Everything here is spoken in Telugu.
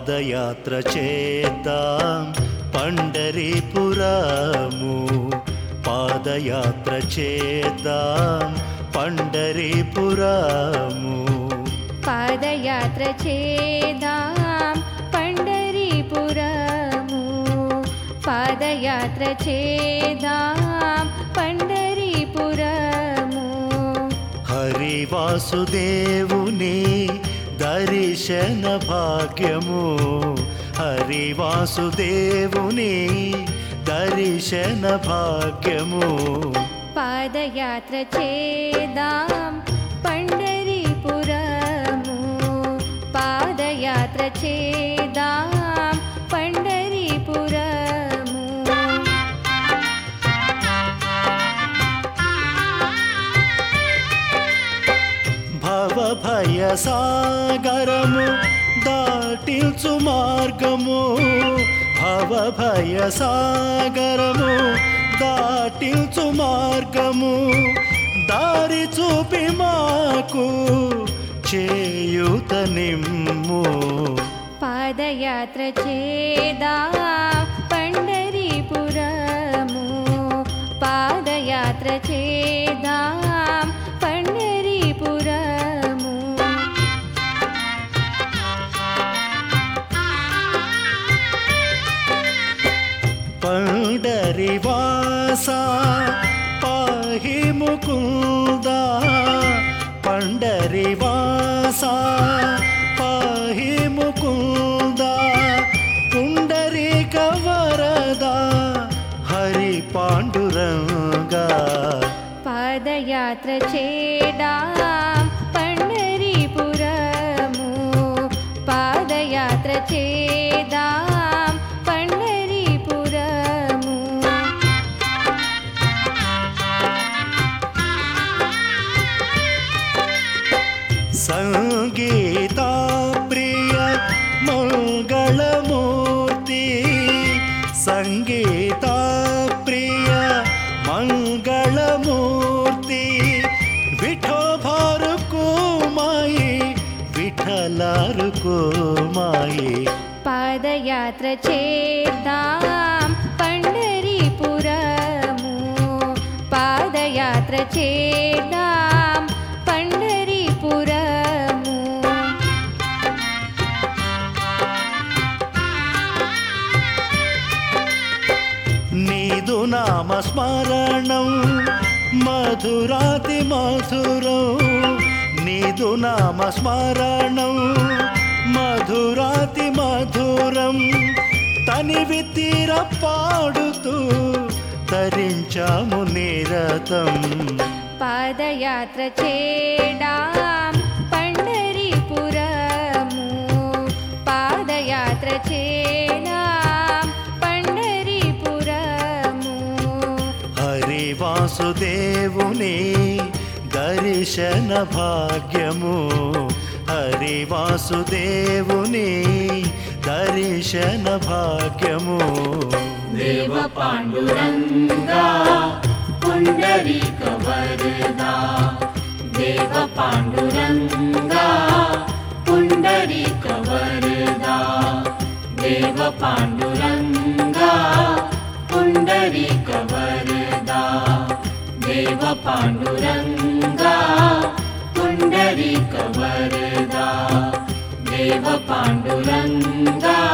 పాదయాత్ర చేద్దాం పండరీపురము పాదయాత్ర చేద్దాం పండరీపురము పాదయాత్ర చేదాం పండరీపురము పాదయాత్ర చేదాం పండరీపురము హరి వాసుదేవుని దర్శన భాగ్యము హరి వాసుదేవుని దర్శన భాగ్యము పాదయాత్ర చేదాం పండరీపురము పాదయాత్ర చేదాం పండరీపురము భవ భయ సాగరము దాటిల్చు మార్గము భవ భయ సాగరము దాటిల్చు మార్గము దారి చూపి మాకు చేయుత నిమ్ము పాదయాత్ర చేదాం పండరీపురము పాదయాత్ర చేదాం పండరీపురము పండరివాస పాహి ముకుంద పండరివాస పాహి ముకుంద పుండరీక వరద హరి పాండురంగా పాదయాత్ర చేదాం పండరీపురము పాదయాత్ర చేదాం పండరీపురము సంగీత ప్రియ మంగళమూర్తి సంగీత ప్రియ మంగళమూర్తి విఠోభారు కోమాయి విఠలారు కోమాయి పాదయాత్ర చేద్దాం పండరీపురము పాదయాత్ర చేద్దాం పండరీపురము నీదు నామ స్మరణం మధురాతి మధురం నీదు నామ స్మరణం మధురాతి మధురం తనివి తీర పాడుతూ తరించాము నిరతం పాదయాత్ర చేడాం పండరీపురము పాదయాత్ర చేడాం పండరీపురము హరి వాసుదేవుని దర్శన భాగ్యము హరి వాసుదేవుని దర్శన భాగ్యము देव पाण्डुरङ्गा पुण्डरीकवरदा देव पाण्डुरङ्गा पुण्डरीकवरदा देव पाण्डुरङ्गा पुण्डरीकवरदा देव पाण्डुरङ्गा पुण्डरीकवरदा देव पाण्डुरङ्गा